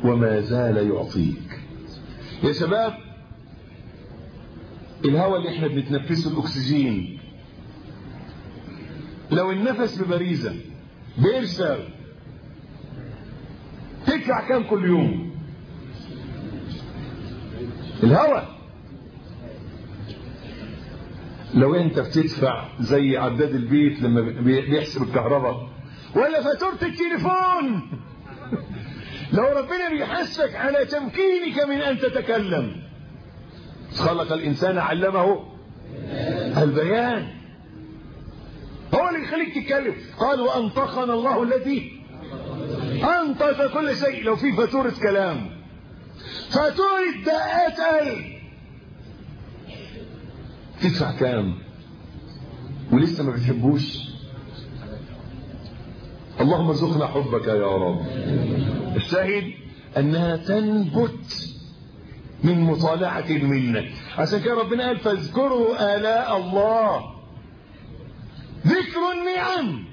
وما زال يعطيك يا شباب الهواء اللي احنا بنتنفسه الاكسجين لو النفس ببريزة بإرسال تدفع كام كل يوم الهواء لو انت بتدفع زي عداد البيت لما بيحسب الكهرباء ولا فاتورة التليفون لو ربنا بيحسك على تمكينك من ان تتكلم خلق الانسان علمه البيان هو اللي يخليك تتكلم قال وانطقنا الله الذي انطق كل شيء لو في فاتورة كلام فاتورة دقات قلب تدفع كام ولسه ما بتحبوش اللهم ارزقنا حبك يا رب الشاهد انها تنبت من مطالعة المنة عشان كده ربنا قال فاذكروا آلاء الله ذكر النعم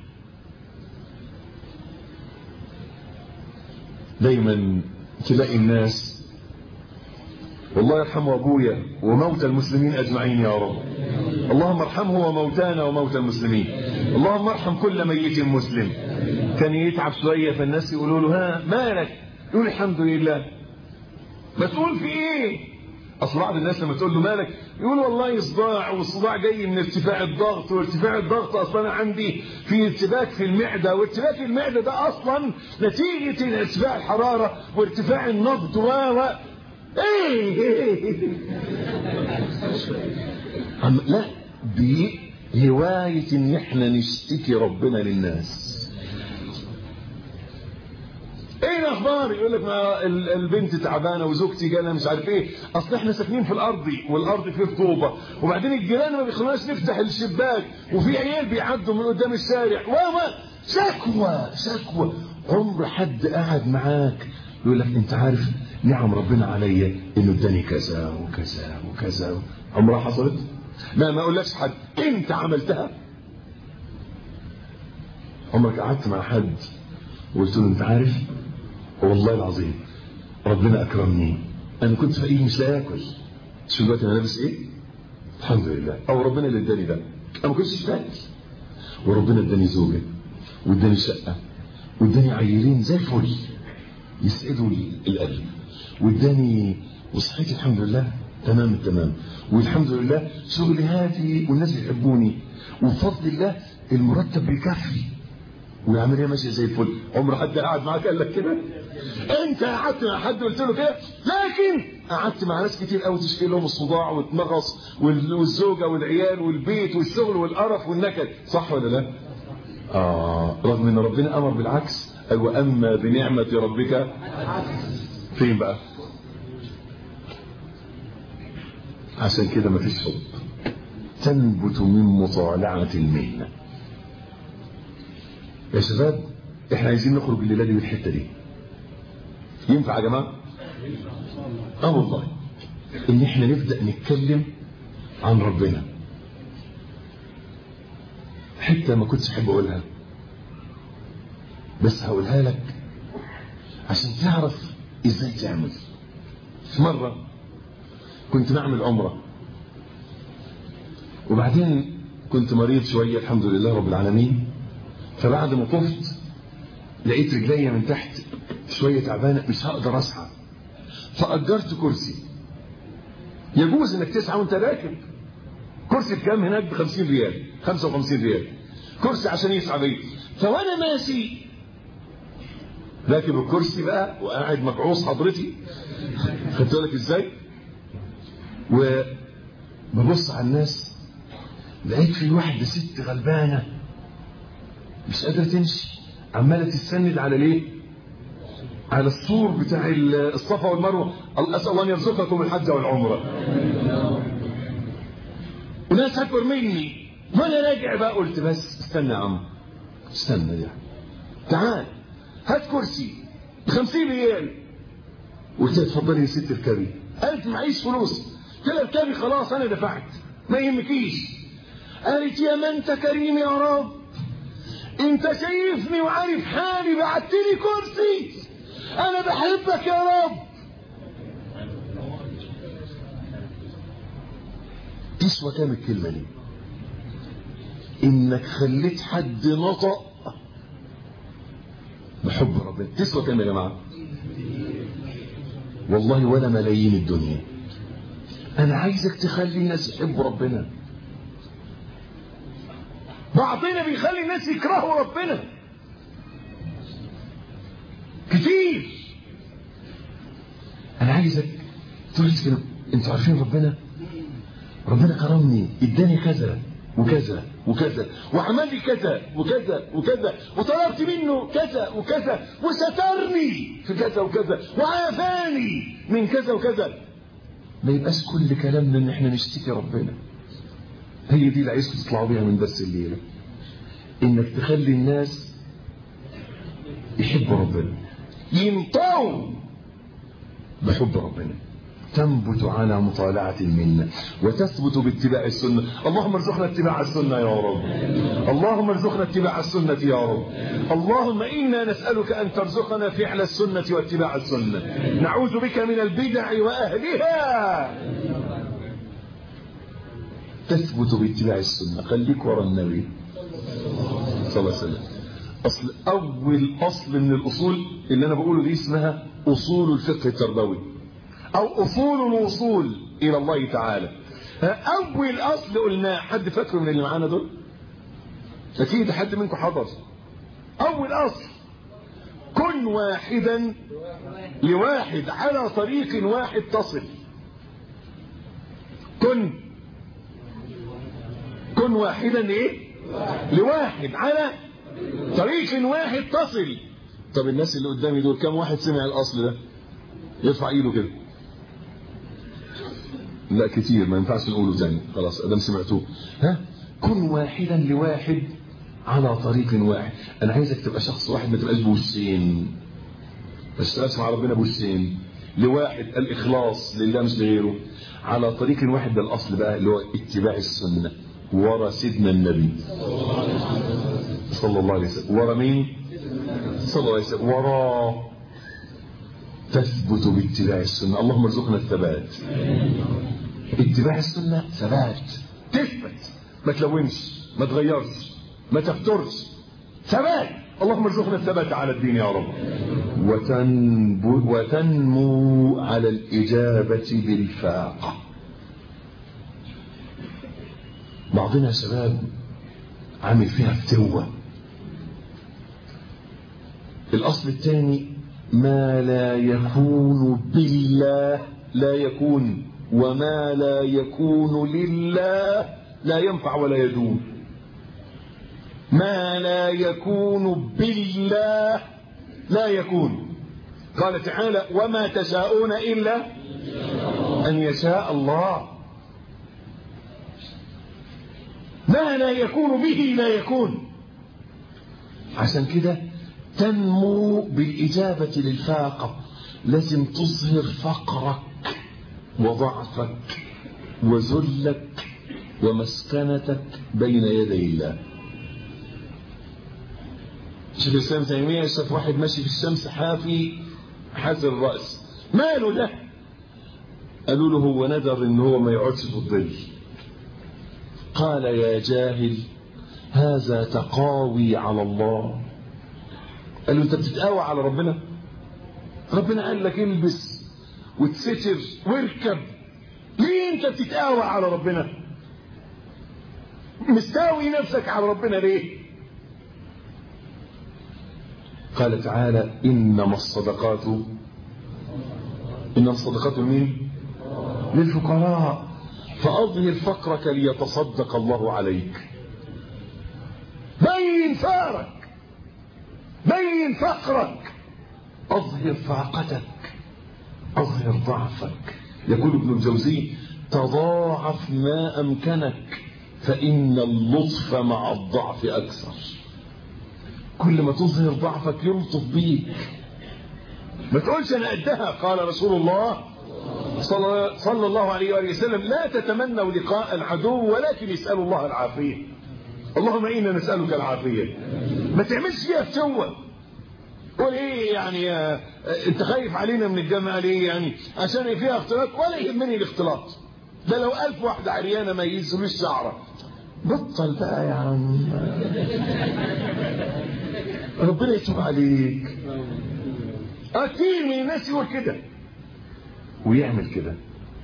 دايما تلاقي الناس والله يرحم ابويا وموتى المسلمين اجمعين يا رب اللهم ارحمه وموتانا وموتى المسلمين اللهم ارحم كل ميت مسلم كان يتعب شويه فالناس يقولوا له ها مالك يقول الحمد لله مسؤول في ايه اصل بعض الناس لما تقول له مالك يقول والله صداع والصداع جاي من ارتفاع الضغط وارتفاع الضغط اصلا عندي في ارتباك في المعده وارتباك المعده ده اصلا نتيجه ارتفاع الحراره وارتفاع النبض و ايه لا دي هوايه ان احنا نشتكي ربنا للناس ايه الاخبار يقول لك ما البنت تعبانه وزوجتي جالها مش عارف ايه اصل احنا ساكنين في الارض والارض فيه رطوبه وبعدين الجيران ما بيخلوناش نفتح الشباك وفي عيال بيعدوا من قدام الشارع وما شكوى شكوى عمر حد قعد معاك يقول لك انت عارف نعم ربنا عليا انه اداني كذا وكذا وكذا عمرها حصلت لا ما اقولكش حد انت عملتها عمرك قعدت مع حد وقلت له انت عارف والله العظيم ربنا اكرمني انا كنت فقير مش لاقي اكل شو دلوقتي انا لابس ايه الحمد لله او ربنا اللي اداني ده انا ما كنتش فاكر وربنا اداني زوجه واداني شقه واداني عيلين زي الفل يسعدوا القلب واداني وصحتي الحمد لله تمام التمام والحمد لله شغلي هادي والناس بيحبوني وبفضل الله المرتب بيكفي والعمليه ماشيه زي الفل عمر حد قعد معاك قال لك كده انت قعدت مع حد قلت له كده لكن قعدت مع ناس كتير قوي تشكي لهم الصداع والمغص والزوجه والعيال والبيت والشغل والقرف والنكد صح ولا لا اه رغم ان ربنا امر بالعكس قال واما بنعمه ربك فين بقى عشان كده مفيش حب تنبت من مطالعه المهنه يا شباب احنا عايزين نخرج الليله دي من الحته دي ينفع يا جماعه اه والله ان احنا نبدا نتكلم عن ربنا حته ما كنتش احب اقولها بس هقولها لك عشان تعرف ازاي تعمل في مره كنت بعمل عمره وبعدين كنت مريض شويه الحمد لله رب العالمين فبعد ما طفت لقيت رجليا من تحت شوية تعبانة مش هقدر أسعى فأجرت كرسي يجوز إنك تسعى وأنت راكب كرسي بكام هناك ب 50 ريال 55 ريال كرسي عشان يسعى بيه فوأنا ماشي راكب الكرسي بقى وقاعد مبعوث حضرتي خدت بالك ازاي؟ وببص على الناس لقيت في واحدة ست غلبانة مش قادرة تمشي عمالة تستند على ليه على السور بتاع الصفا والمروة أسأل الله أن يرزقكم الحج والعمرة وناس أكبر مني وأنا راجع بقى قلت بس استنى يا عم استنى يعني تعال هات كرسي ب 50 ريال قلت لها اتفضلي يا ست اركبي قالت معيش فلوس قلت لها اركبي خلاص أنا دفعت ما يهمكيش قالت يا ما أنت كريم يا رب انت شايفني وعارف حالي بعت لي كرسي انا بحبك يا رب تسوى كام الكلمة دي انك خليت حد نطق بحب ربنا تسوى كام يا جماعة والله ولا ملايين الدنيا انا عايزك تخلي الناس يحبوا ربنا بعضنا بيخلي الناس يكرهوا ربنا كتير انا عايزك تقول كده انتوا عارفين ربنا ربنا كرمني اداني كذا وكذا وكذا وعمل لي كذا وكذا وكذا وطلبت منه كذا وكذا وسترني في كذا وكذا وعافاني من كذا وكذا ما يبقاش كل كلامنا ان احنا نشتكي ربنا هي دي اللي عايزكم تطلعوا بيها من درس الليله انك تخلي الناس يحبوا ربنا ينطوا بحب ربنا تنبت على مطالعة المنة وتثبت باتباع السنة اللهم ارزقنا اتباع السنة يا رب اللهم ارزقنا اتباع السنة يا رب اللهم إنا نسألك أن ترزقنا فعل السنة واتباع السنة نعوذ بك من البدع وأهلها تثبت باتباع السنة خليك ورا النبي صلى الله عليه وسلم أصل أول أصل من الأصول اللي أنا بقوله دي اسمها أصول الفقه التربوي أو أصول الوصول إلى الله تعالى أول أصل قلناه حد فاكره من اللي معانا دول أكيد حد منكم حضر أول أصل كن واحدا لواحد على طريق واحد تصل كن كن واحدا ايه لواحد على طريق واحد تصل طب الناس اللي قدامي دول كم واحد سمع الاصل ده يرفع ايده كده لا كتير ما ينفعش نقوله تاني خلاص ادام سمعتوه ها كن واحدا لواحد على طريق واحد انا عايزك تبقى شخص واحد ما تبقاش بوشين ما تشتغلش مع ربنا بوشين لواحد الاخلاص لله مش لغيره على طريق واحد ده الاصل بقى اللي هو اتباع السنه ورا سيدنا النبي صلى الله عليه وسلم ورا مين صلى الله عليه وسلم ورا تثبت باتباع السنه اللهم ارزقنا الثبات اتباع السنه ثبات تثبت ما تلونش ما تغيرش ما تفترش ثبات اللهم ارزقنا الثبات على الدين يا رب وتنبو وتنمو على الإجابة بالفاقة بعضنا يا شباب عامل فيها فتوة الأصل الثاني ما لا يكون بالله لا يكون وما لا يكون لله لا ينفع ولا يدوم ما لا يكون بالله لا يكون قال تعالى وما تشاءون إلا أن يشاء الله ما لا يكون به لا يكون عشان كده تنمو بالإجابة للفاقة لازم تظهر فقرك وضعفك وذلك ومسكنتك بين يدي الله شيخ الاسلام تيميه شاف واحد ماشي في الشمس حافي حافي الراس ماله ده قالوا له هو ندر ان هو ما يقعدش في الظل قال يا جاهل هذا تقاوي على الله قال له انت بتتقاوى على ربنا ربنا قال لك البس وتستر واركب ليه انت بتتقاوى على ربنا مستاوي نفسك على ربنا ليه قال تعالى إنما الصدقات إنما الصدقات لمين للفقراء فأظهر فقرك ليتصدق الله عليك بين فارك بين فقرك أظهر فاقتك أظهر ضعفك يقول ابن الجوزي تضاعف ما أمكنك فإن اللطف مع الضعف أكثر كل ما تظهر ضعفك يلطف بيك ما تقولش انا قدها قال رسول الله صلى, صلى الله عليه وآله وسلم لا تتمنوا لقاء العدو ولكن اسألوا الله العافية اللهم إنا نسألك العافية ما تعملش فيها فتوة قول ايه يعني آه، انت خايف علينا من الجامعه ليه يعني عشان فيها اختلاط ولا يهمني الاختلاط ده لو ألف واحدة عريانة ما ينزلوش شعرة بطل بقى يا عم ربنا يتوب عليك كتير من الناس يقول كده ويعمل كده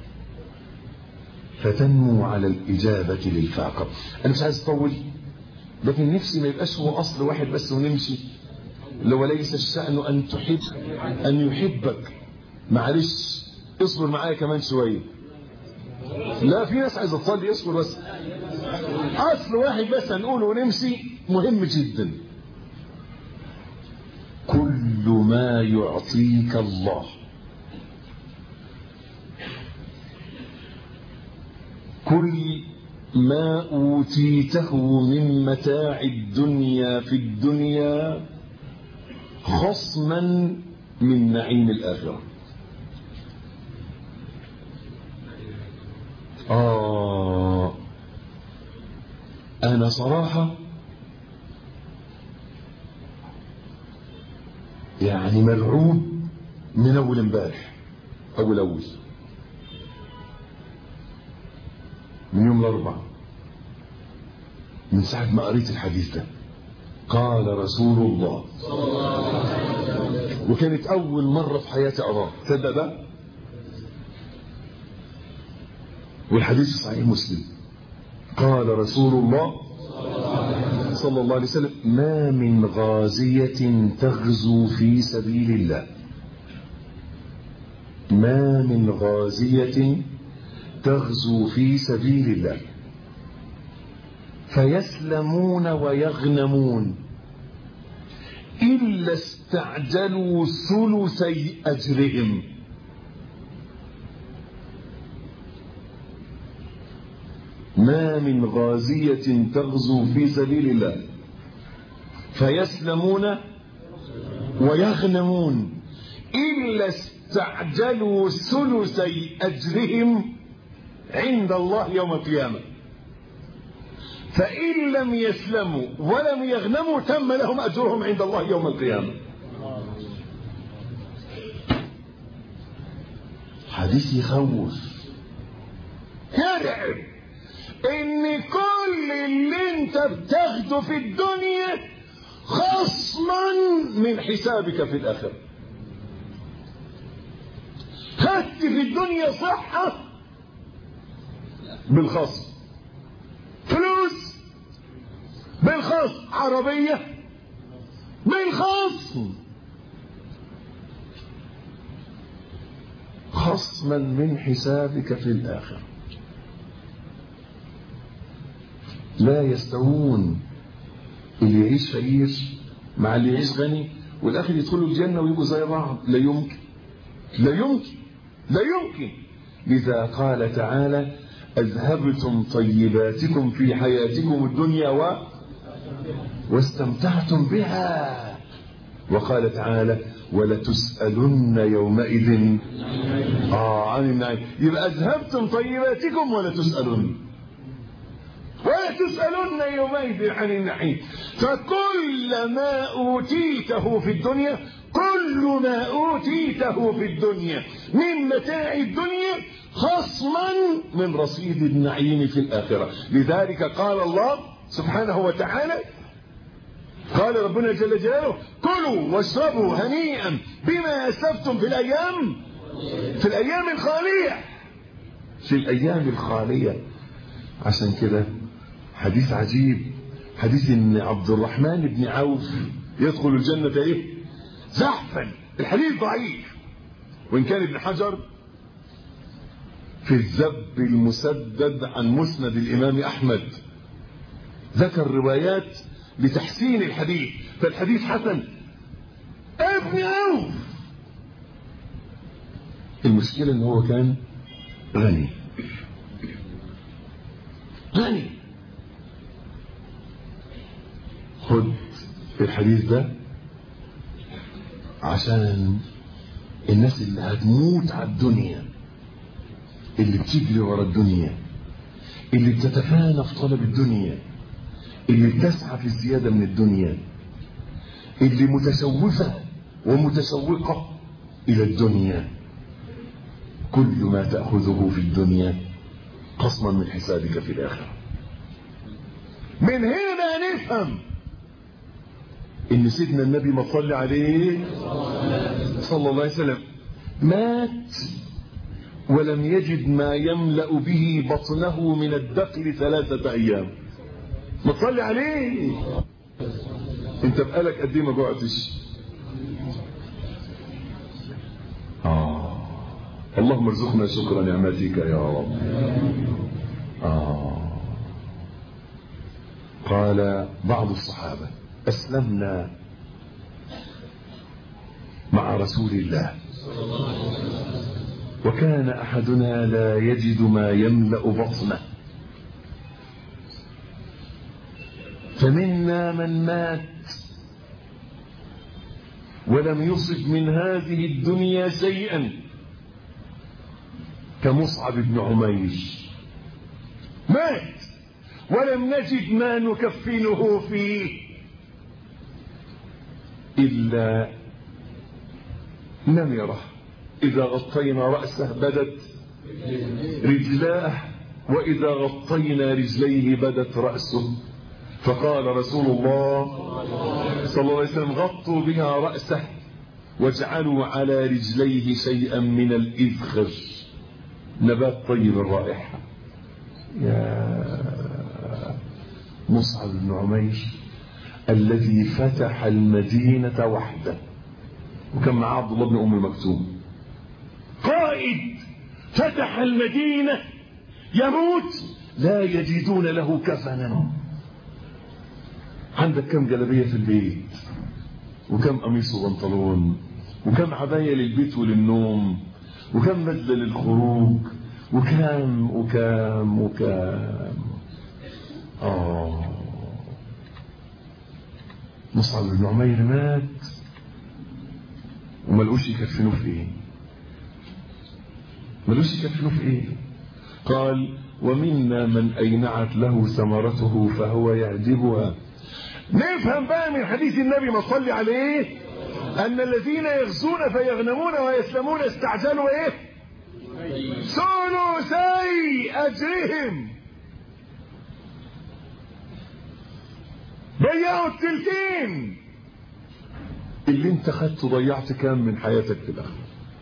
فتنمو على الإجابة للفاقة أنا مش عايز أطول لكن نفسي ما يبقاش هو أصل واحد بس ونمشي لو ليس الشأن أن تحب أن يحبك معلش اصبر معايا كمان شوية لا في ناس عايزة تصلي اصبر بس أصل واحد بس هنقوله ونمشي مهم جدا كل ما يعطيك الله كل ما أوتيته من متاع الدنيا في الدنيا خصما من نعيم الآخرة آه أنا صراحة يعني مرعوب من أول امبارح أول أول من يوم الأربعاء من ساعة ما قريت الحديث ده قال رسول الله وكانت أول مرة في حياتي أراه تصدق ده والحديث في صحيح مسلم قال رسول الله صلى الله عليه وسلم ما من غازية تغزو في سبيل الله ما من غازية تغزو في سبيل الله فيسلمون ويغنمون إلا استعجلوا ثلثي أجرهم ما من غازية تغزو في سبيل الله فيسلمون ويغنمون إلا استعجلوا ثلثي أجرهم عند الله يوم القيامة فإن لم يسلموا ولم يغنموا تم لهم أجرهم عند الله يوم القيامة حديث يخوف يرعب ان كل اللي انت بتاخده في الدنيا خصما من حسابك في الاخره خدت في الدنيا صحه بالخصم فلوس بالخصم عربيه بالخصم خصما من حسابك في الاخره لا يستوون اللي يعيش فقير مع اللي يعيش غني والاخر يدخلوا الجنه ويبقوا زي بعض لا يمكن لا يمكن لا يمكن لذا قال تعالى اذهبتم طيباتكم في حياتكم الدنيا و واستمتعتم بها وقال تعالى ولتسألن يومئذ آه عن النعيم يبقى أذهبتم طيباتكم ولا تسألن ولا تسألن يومئذ عن النعيم فكل ما أوتيته في الدنيا كل ما أوتيته في الدنيا من متاع الدنيا خصما من رصيد النعيم في الآخرة لذلك قال الله سبحانه وتعالى قال ربنا جل جلاله كلوا واشربوا هنيئا بما أسلفتم في الأيام في الأيام الخالية في الأيام الخالية عشان كده حديث عجيب حديث ان عبد الرحمن بن عوف يدخل الجنة ايه زحفا الحديث ضعيف وان كان ابن حجر في الذب المسدد عن مسند الامام احمد ذكر روايات لتحسين الحديث فالحديث حسن ابن عوف المشكلة ان هو كان غني غني خد الحديث ده عشان الناس اللي هتموت على الدنيا اللي بتجري ورا الدنيا اللي بتتفانى في طلب الدنيا اللي بتسعى في الزيادة من الدنيا اللي متشوفة ومتشوقة إلى الدنيا كل ما تأخذه في الدنيا قصما من حسابك في الآخرة من هنا نفهم إن سيدنا النبي ما صلى عليه صلى الله عليه وسلم مات ولم يجد ما يملأ به بطنه من الدقل ثلاثة أيام ما تصلي عليه انت بقالك قد ايه ما جوعتش آه. اللهم ارزقنا شكر نعمتك يا رب آه. قال بعض الصحابة أسلمنا مع رسول الله وكان أحدنا لا يجد ما يملأ بطنه فمنا من مات ولم يصب من هذه الدنيا شيئا كمصعب بن عمير مات ولم نجد ما نكفنه فيه إلا نمره إذا غطينا رأسه بدت رجلاه وإذا غطينا رجليه بدت رأسه فقال رسول الله صلى الله عليه وسلم غطوا بها رأسه واجعلوا على رجليه شيئا من الإذخر نبات طيب الرائحة يا مصعب بن عمير الذي فتح المدينة وحده وكان معاه عبد الله بن أم مكتوم قائد فتح المدينة يموت لا يجدون له كفنا عندك كم جلبية في البيت وكم قميص وبنطلون وكم عباية للبيت وللنوم وكم بدلة للخروج وكم وكم وكم آه مصعب بن عمير مات وملقوش يكفنوه في ايه ملوش يكفنوه في ايه قال ومنا من اينعت له ثمرته فهو يعجبها نفهم بقى من حديث النبي ما صلي عليه ان الذين يغزون فيغنمون ويسلمون استعجلوا ايه ثلثي اجرهم ضيعوا التلتين اللي انت خدته ضيعت كام من حياتك في الاخره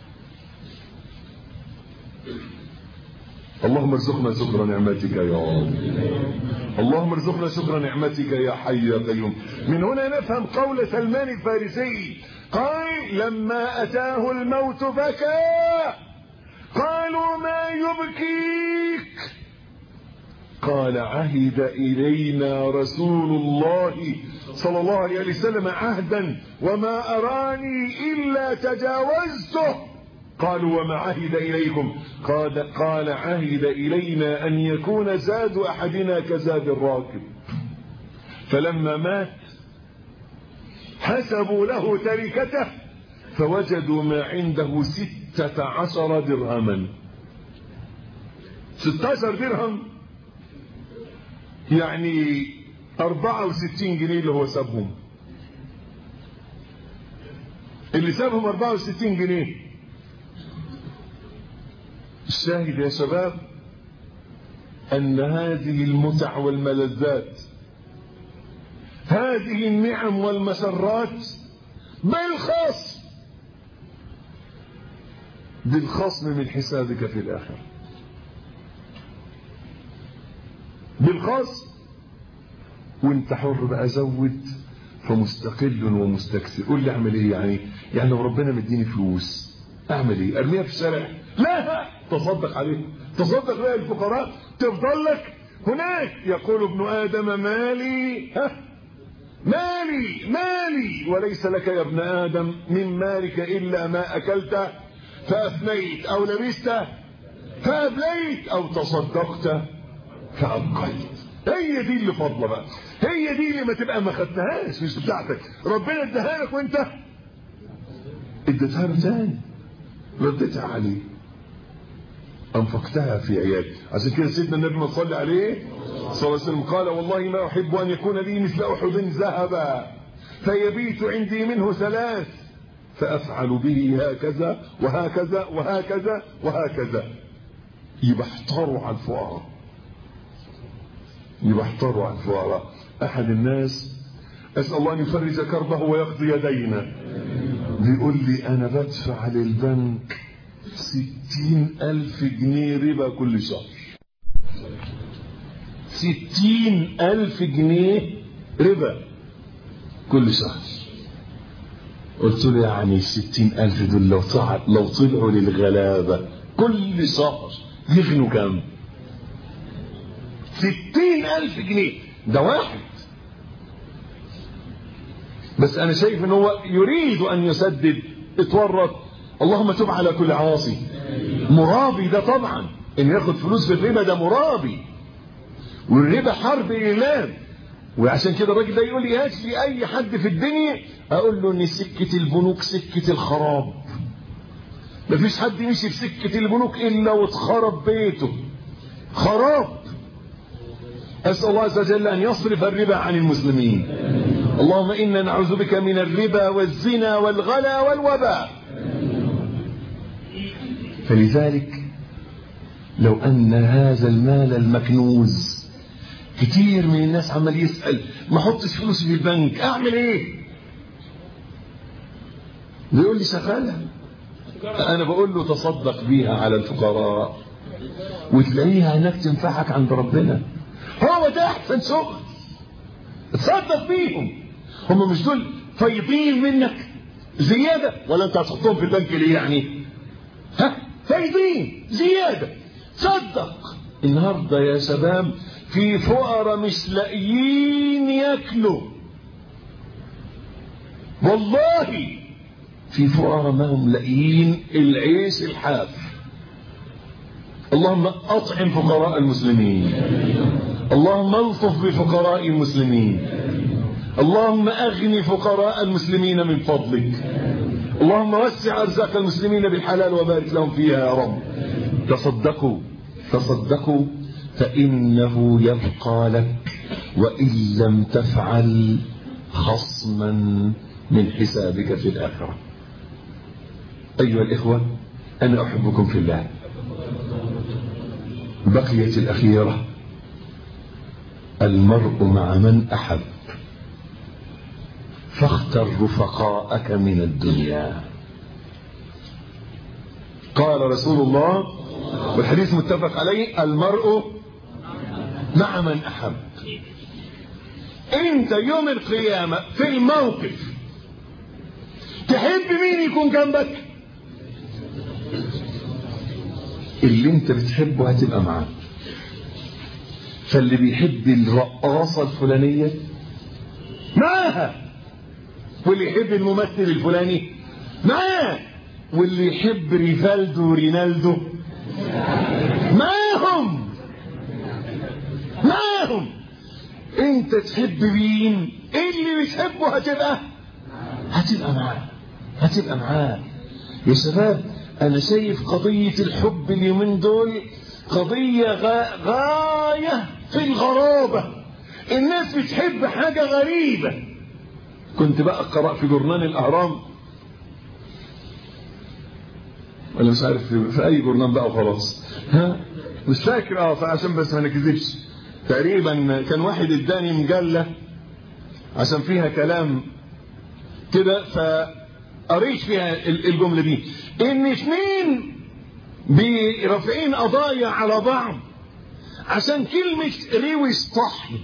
اللهم ارزقنا شكر نعمتك يا رب اللهم ارزقنا شكر نعمتك يا حي يا قيوم من هنا نفهم قول سلمان الفارسي قال لما اتاه الموت بكى قالوا ما يبكيك قال عهد الينا رسول الله صلى الله عليه وسلم عهدا وما اراني الا تجاوزته قالوا وما عهد إليكم قال, قال عهد إلينا أن يكون زاد أحدنا كزاد الراكب فلما مات حسبوا له تركته فوجدوا ما عنده ستة عشر درهما ستة عشر درهم يعني أربعة وستين جنيه اللي هو سابهم اللي سابهم أربعة وستين جنيه الشاهد يا شباب أن هذه المتع والملذات هذه النعم والمسرات بالخصم بالخصم من حسابك في الآخرة بالخصم وانت حر بقى زود فمستقل ومستكثر قول لي اعمل ايه يعني يعني لو ربنا مديني فلوس اعمل ايه ارميها في الشارع لا تصدق عليه تصدق بها الفقراء تفضل لك هناك يقول ابن ادم مالي ها مالي مالي وليس لك يا ابن ادم من مالك الا ما اكلت فافنيت او لبست فابليت او تصدقت فابقيت هي دي اللي فاضله بقى هي دي اللي ما تبقى ما خدتهاش مش بتاعتك ربنا اداها لك وانت اديتها له تاني رديتها عليه انفقتها في عيالي عشان كده سيدنا النبي ما صلى عليه صلى الله عليه وسلم قال والله ما احب ان يكون لي مثل احد ذهبا فيبيت عندي منه ثلاث فأفعل به هكذا وهكذا وهكذا وهكذا يبقى احتاروا على الفقراء يبقى احتاروا على الفقراء أحد الناس أسأل الله أن يفرج كربه ويقضي دينه بيقول لي أنا بدفع للبنك ستين ألف جنيه ربا كل شهر ستين ألف جنيه ربا كل شهر قلت له يعني ستين ألف دول لو طلع لو طلعوا للغلابة كل شهر يغنوا كام ستين ألف جنيه ده واحد بس أنا شايف إن هو يريد أن يسدد اتورط اللهم تب على كل عاصي مرابي ده طبعا إن ياخد فلوس بالربا ده مرابي والربا حرب إعلام وعشان كده الراجل ده يقول لي هات لي اي حد في الدنيا اقول له ان سكه البنوك سكه الخراب مفيش حد يمشي في سكه البنوك الا واتخرب بيته خراب اسال الله عز وجل ان يصرف الربا عن المسلمين اللهم انا نعوذ بك من الربا والزنا والغلا والوباء فلذلك لو ان هذا المال المكنوز كتير من الناس عمال يسأل ما احطش فلوسي في البنك اعمل ايه بيقول لي شغالة انا بقول له تصدق بيها على الفقراء وتلاقيها هناك تنفعك عند ربنا هو ده احسن شغل تصدق بيهم هم مش دول فايضين منك زيادة ولا انت هتحطهم في البنك ليه يعني ها فايضين زيادة صدق النهاردة يا شباب في فقراء مش لاقيين ياكلوا والله في فقراء ما هم لاقيين العيش الحاف اللهم اطعم فقراء المسلمين اللهم الطف بفقراء المسلمين اللهم اغني فقراء المسلمين من فضلك اللهم وسع ارزاق المسلمين بالحلال وبارك لهم فيها يا رب تصدقوا تصدقوا فإنه يبقى لك وإن لم تفعل خصما من حسابك في الآخرة أيها الإخوة أنا أحبكم في الله بقيت الأخيرة المرء مع من أحب فاختر رفقاءك من الدنيا قال رسول الله والحديث متفق عليه المرء مع من أحب انت يوم القيامة في الموقف تحب مين يكون جنبك اللي انت بتحبه هتبقى معاه فاللي بيحب الرقاصة الفلانية معاها واللي يحب الممثل الفلاني معاه واللي يحب ريفالدو ورينالدو معاهم معاهم انت تحب مين اللي بتحبه هتبقى هتبقى معاه هتبقى معاه يا شباب انا شايف قضية الحب اليومين دول قضية غا... غاية في الغرابة الناس بتحب حاجة غريبة كنت بقى قرأ في جورنال الأهرام ولا مش عارف في أي جورنال بقى وخلاص ها مش فاكر اه فعشان بس ما نكذبش تقريبا كان واحد اداني مجلة عشان فيها كلام كده فقريت فيها الجملة دي ان اثنين برافعين قضايا على بعض عشان كلمة روش طحن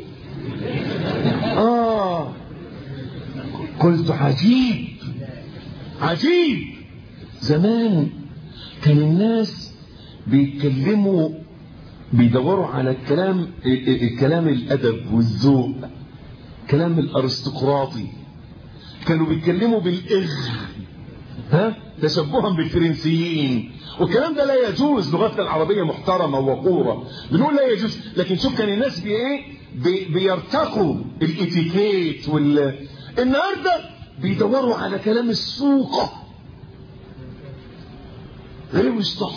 اه قلت عجيب عجيب زمان كان الناس بيتكلموا بيدوروا على الكلام الكلام الادب والذوق كلام الارستقراطي كانوا بيتكلموا بالاغ ها تشبها بالفرنسيين والكلام ده لا يجوز لغتنا العربية محترمة ووقورة بنقول لا يجوز لكن شوف كان الناس بي ايه بي بيرتقوا الاتيكيت وال النهارده بيدوروا على كلام السوقة غير مش صح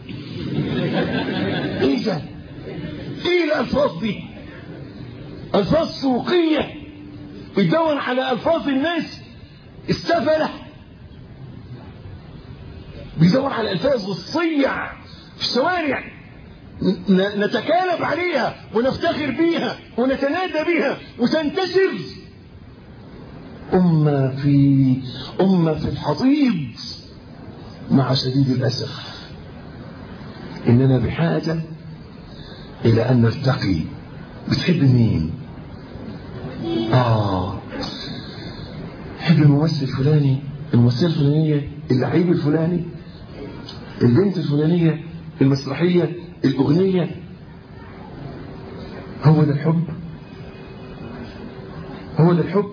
ايه ده ايه الالفاظ دي الفاظ سوقية بيدور على الفاظ الناس السفلة بيدور على الفاظ الصيع في الشوارع نتكالب عليها ونفتخر بيها ونتنادى بيها وتنتشر أمة في أمة في الحضيض مع شديد الأسف إننا بحاجة إلى أن نرتقي بتحب مين آه تحب الممثل الفلاني الممثلة الفلانية اللعيب الفلاني البنت الفلانية المسرحية الأغنية هو ده الحب هو ده الحب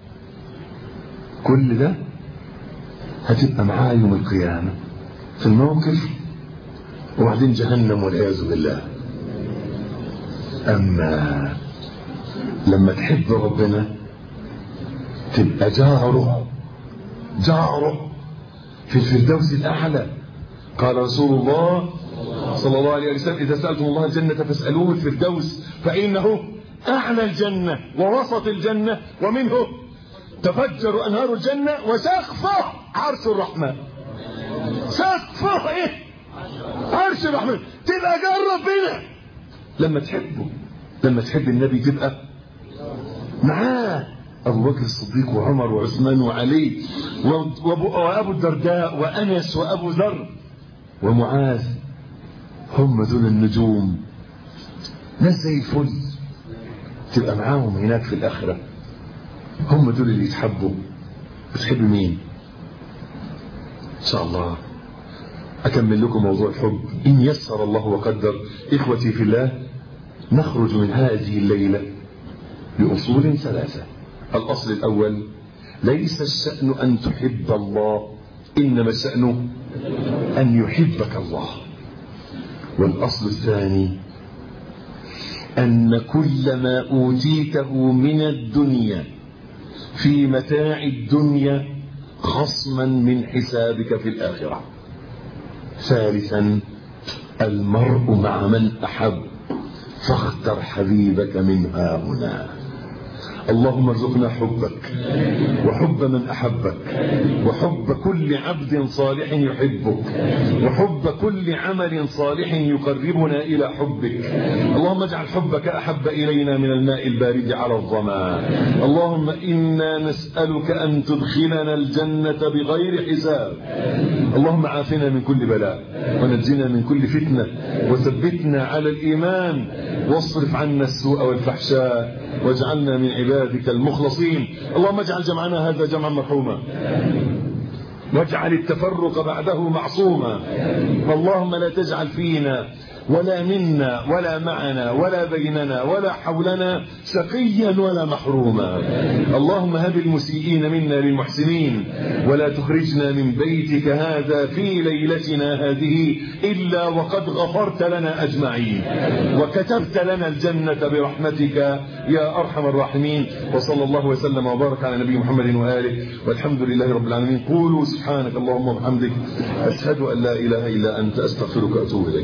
كل ده هتبقى معاه يوم القيامة في الموقف وبعدين جهنم والعياذ بالله أما لما تحب ربنا تبقى جاره جاره في الفردوس الأعلى قال رسول الله صلى الله عليه وسلم إذا سألتم الله الجنة فاسألوه الفردوس فإنه أعلى الجنة ووسط الجنة ومنه تفجر أنهار الجنة وسقفه عرش الرحمن سقفه إيه عرش الرحمن تبقى جار ربنا لما تحبه لما تحب النبي تبقى معاه أبو بكر الصديق وعمر وعثمان وعلي وأبو الدرداء وأنس وأبو ذر ومعاذ هم دول النجوم ناس زي الفل تبقى معاهم هناك في الآخرة هم دول اللي يتحبوا بتحب مين إن شاء الله أكمل لكم موضوع الحب إن يسر الله وقدر إخوتي في الله نخرج من هذه الليلة بأصول ثلاثة الأصل الأول ليس الشأن أن تحب الله إنما الشأن أن يحبك الله والأصل الثاني أن كل ما أوتيته من الدنيا في متاع الدنيا خصما من حسابك في الآخرة ثالثا المرء مع من أحب فاختر حبيبك من ها هنا اللهم ارزقنا حبك وحب من أحبك وحب كل عبد صالح يحبك وحب كل عمل صالح يقربنا إلى حبك اللهم اجعل حبك أحب إلينا من الماء البارد على الظما اللهم إنا نسألك أن تدخلنا الجنة بغير حساب اللهم عافنا من كل بلاء ونجنا من كل فتنة وثبتنا على الإيمان واصرف عنا السوء والفحشاء واجعلنا من عبادك المخلصين اللهم اجعل جمعنا هذا جمعا مرحوما واجعل التفرق بعده معصوما اللهم لا تجعل فينا ولا منا ولا معنا ولا بيننا ولا حولنا سقيا ولا محروما اللهم هب المسيئين منا للمحسنين ولا تخرجنا من بيتك هذا في ليلتنا هذه إلا وقد غفرت لنا أجمعين وكتبت لنا الجنة برحمتك يا أرحم الراحمين وصلى الله وسلم وبارك على نبي محمد وآله والحمد لله رب العالمين قولوا سبحانك اللهم وبحمدك أشهد أن لا إله إلا أنت أستغفرك وأتوب إليك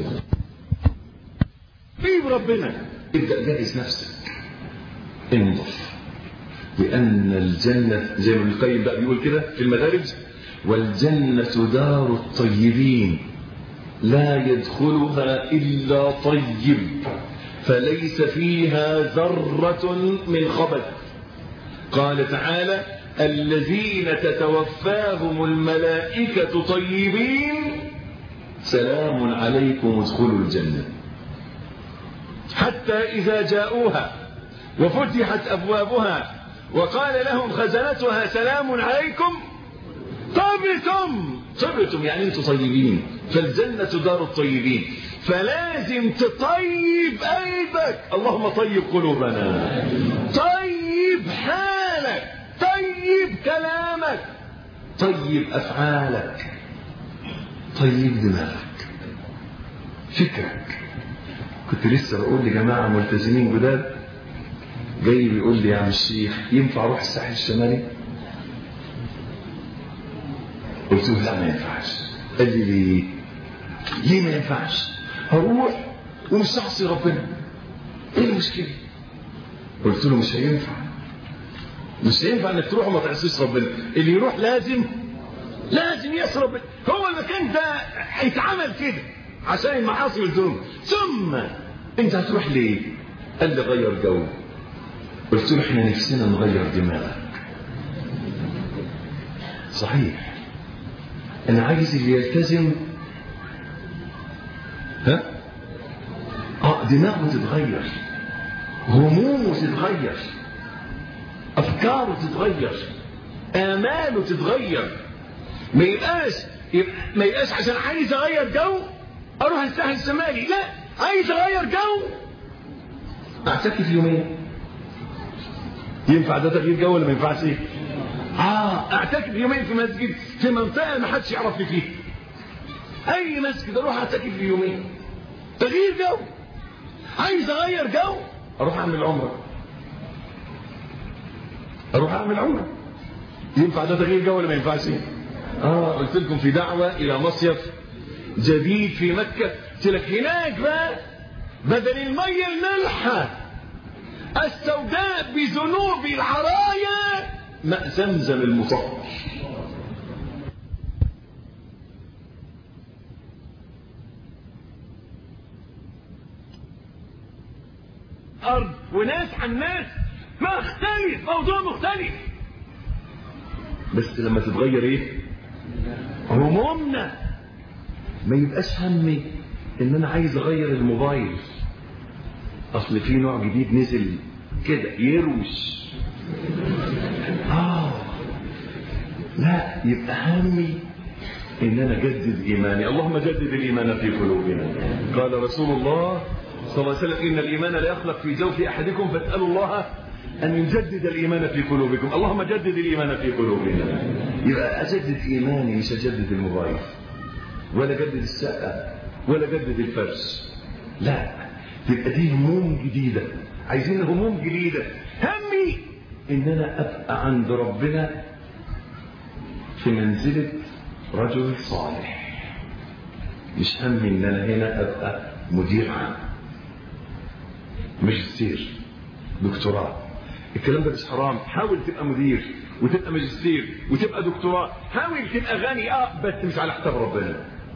طيب ربنا ابدأ جهز نفسك انظف لأن الجنة زي ما ابن القيم بقى بيقول كده في المدارج والجنة دار الطيبين لا يدخلها إلا طيب فليس فيها ذرة من خبث قال تعالى الذين تتوفاهم الملائكة طيبين سلام عليكم ادخلوا الجنة حتى إذا جاءوها وفتحت أبوابها وقال لهم خزنتها سلام عليكم طبتم طبتم يعني انتم طيبين فالجنة دار الطيبين فلازم تطيب قلبك اللهم طيب قلوبنا طيب حالك طيب كلامك طيب أفعالك طيب دماغك فكرك كنت لسه بقول لجماعة ملتزمين جداد جاي بيقول لي يا عم الشيخ ينفع اروح الساحل الشمالي قلت له لا ما ينفعش قال لي ليه ليه ما ينفعش هروح ومش هعصي ربنا ايه المشكله قلت له مش هينفع مش هينفع انك تروح وما تعصيش ربنا اللي يروح لازم لازم يصرف هو المكان ده هيتعمل كده عشان المعاصي والذنوب ثم انت هتروح ليه قال لي غير جو قلت له احنا نفسنا نغير دماغك صحيح انا عايز اللي يلتزم ها اه دماغه تتغير همومه تتغير افكاره تتغير اماله تتغير ما يبقاش يبقى ما يبقاش عشان عايز اغير جو اروح الساحل الشمالي لا عايز اغير جو اعتكف يومين ينفع ده تغيير جو ولا ما ينفعش ايه اه اعتكف يومين في مسجد في منطقه ما حدش يعرفني فيها اي مسجد اروح اعتكف في يومين تغيير جو عايز اغير جو اروح اعمل عمره اروح اعمل عمره ينفع ده تغيير جو ولا ما ينفعش ايه اه قلت لكم في دعوه الى مصيف جديد في مكه قلت لك هناك بقى بدل الميه المالحه السوداء بذنوب العرايا ماء زمزم المطهر أرض وناس عن ناس مختلف موضوع مختلف بس لما تتغير ايه همومنا ما يبقاش همي ان انا عايز اغير الموبايل اصل في نوع جديد نزل كده يروش اه لا يبقى همي ان انا اجدد ايماني اللهم جدد الايمان في قلوبنا قال رسول الله صلى الله عليه وسلم ان الايمان لا يخلق في جوف احدكم فاسالوا الله ان يجدد الايمان في قلوبكم اللهم جدد الايمان في قلوبنا يبقى اجدد ايماني مش اجدد الموبايل ولا اجدد الشقه ولا اجدد الفرش لا تبقى دي هموم جديده عايزين هموم جديده همي ان انا ابقى عند ربنا في منزله رجل صالح مش همي ان انا هنا ابقى مدير عام ماجستير دكتوراه الكلام ده مش حرام حاول تبقى مدير وتبقى ماجستير وتبقى دكتوراه حاول تبقى غني اه بس مش على حساب ربنا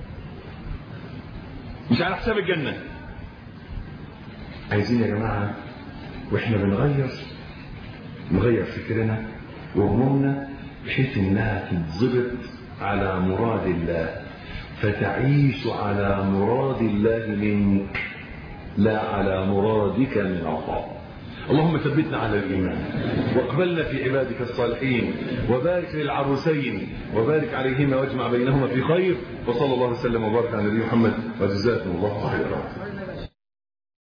مش على حساب الجنة عايزين يا جماعة واحنا بنغير نغير فكرنا وهمومنا بحيث انها تتظبط على مراد الله فتعيش على مراد الله منك لا على مرادك من الله اللهم ثبتنا على الإيمان واقبلنا في عبادك الصالحين وبارك للعروسين وبارك عليهما واجمع بينهما في خير وصلى الله وسلم وبارك على نبينا محمد وجزاكم الله خيرا